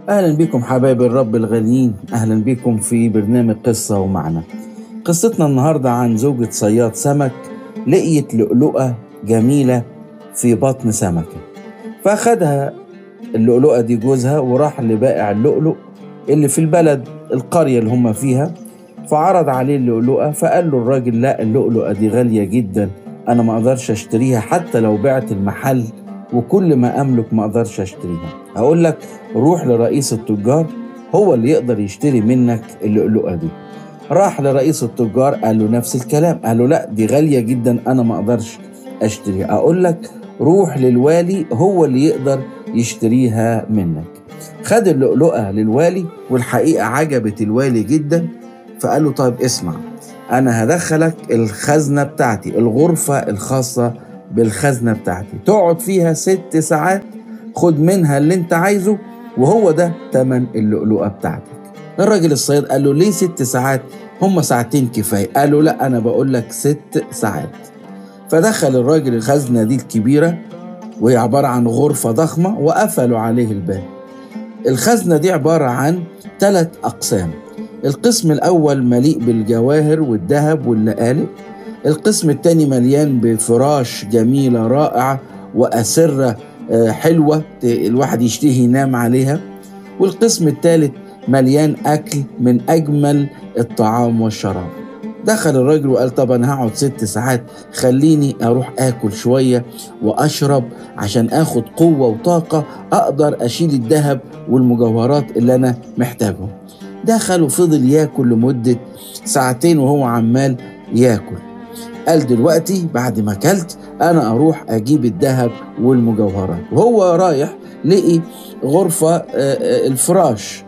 أهلا بكم حبايب الرب الغاليين أهلا بكم في برنامج قصة ومعنى قصتنا النهاردة عن زوجة صياد سمك لقيت لؤلؤة جميلة في بطن سمكة فأخدها اللؤلؤة دي جوزها وراح لبائع اللؤلؤ اللي في البلد القرية اللي هم فيها فعرض عليه اللؤلؤة فقال له الراجل لا اللؤلؤة دي غالية جدا أنا ما أقدرش أشتريها حتى لو بعت المحل وكل ما أملك ما أقدرش أشتريها أقول لك روح لرئيس التجار هو اللي يقدر يشتري منك اللؤلؤة دي راح لرئيس التجار قال له نفس الكلام قال له لا دي غالية جدا أنا ما أقدرش أشتريها أقول لك روح للوالي هو اللي يقدر يشتريها منك خد اللؤلؤة للوالي والحقيقة عجبت الوالي جدا فقال له طيب اسمع أنا هدخلك الخزنة بتاعتي الغرفة الخاصة بالخزنة بتاعتي تقعد فيها ست ساعات خد منها اللي انت عايزه وهو ده تمن اللؤلؤة بتاعتك الراجل الصياد قال له ليه ست ساعات هم ساعتين كفاية قال له لا أنا بقول لك ست ساعات فدخل الراجل الخزنة دي الكبيرة وهي عبارة عن غرفة ضخمة وقفلوا عليه الباب الخزنة دي عبارة عن ثلاث أقسام القسم الأول مليء بالجواهر والذهب واللآلئ القسم الثاني مليان بفراش جميلة رائعة وأسرة حلوة الواحد يشتهي ينام عليها والقسم الثالث مليان أكل من أجمل الطعام والشراب دخل الراجل وقال طب أنا هقعد ست ساعات خليني أروح آكل شوية وأشرب عشان آخد قوة وطاقة أقدر أشيل الذهب والمجوهرات اللي أنا محتاجهم دخل وفضل ياكل لمدة ساعتين وهو عمال ياكل قال دلوقتي بعد ما اكلت انا اروح اجيب الذهب والمجوهرات وهو رايح لقي غرفة الفراش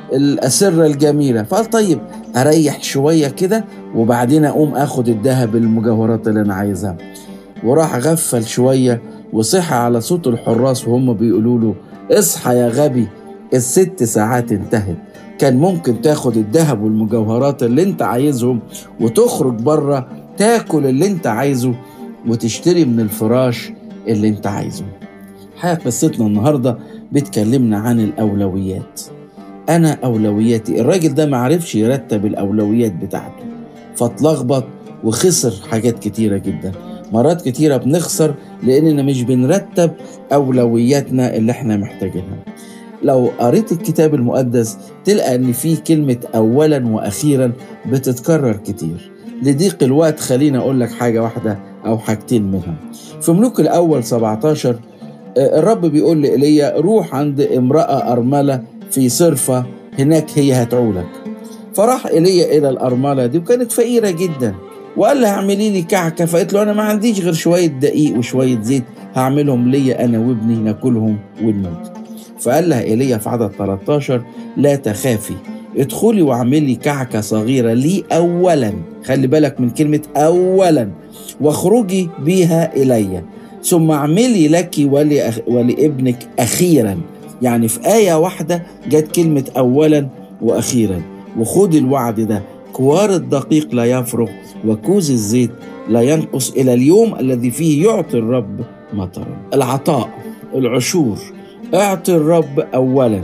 الأسرة الجميلة فقال طيب أريح شوية كده وبعدين أقوم أخد الذهب المجوهرات اللي أنا عايزها وراح غفل شوية وصحى على صوت الحراس وهم بيقولوا له اصحى يا غبي الست ساعات انتهت كان ممكن تاخد الذهب والمجوهرات اللي انت عايزهم وتخرج بره تاكل اللي انت عايزه وتشتري من الفراش اللي انت عايزه حقيقة قصتنا النهاردة بتكلمنا عن الأولويات أنا أولوياتي الراجل ده معرفش يرتب الأولويات بتاعته فاتلخبط وخسر حاجات كتيرة جدا مرات كتيرة بنخسر لأننا مش بنرتب أولوياتنا اللي احنا محتاجينها لو قريت الكتاب المقدس تلقى ان في كلمة اولا واخيرا بتتكرر كتير لضيق الوقت خليني اقول لك حاجة واحدة او حاجتين منهم في ملوك الاول 17 الرب بيقول لإيليا روح عند امرأة أرملة في صرفة هناك هي هتعولك فراح إيليا إلى الأرملة دي وكانت فقيرة جدا وقال لها اعملي لي كعكة فقالت له أنا ما عنديش غير شوية دقيق وشوية زيت هعملهم ليا أنا وابني ناكلهم ونموت فقال لها ايليا في عدد 13 لا تخافي ادخلي واعملي كعكه صغيره لي اولا خلي بالك من كلمه اولا واخرجي بيها الي ثم اعملي لك ولأخ... ولابنك اخيرا يعني في ايه واحده جت كلمه اولا واخيرا وخد الوعد ده كوار الدقيق لا يفرغ وكوز الزيت لا ينقص الى اليوم الذي فيه يعطي الرب مطرا العطاء العشور اعطي الرب اولا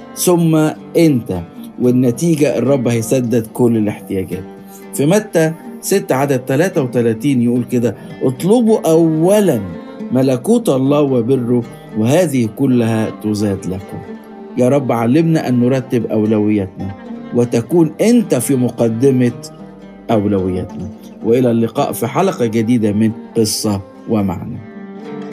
ثم انت والنتيجه الرب هيسدد كل الاحتياجات في متى 6 عدد 33 يقول كده اطلبوا اولا ملكوت الله وبره وهذه كلها تزاد لكم يا رب علمنا ان نرتب اولوياتنا وتكون انت في مقدمه اولوياتنا والى اللقاء في حلقه جديده من قصه ومعنى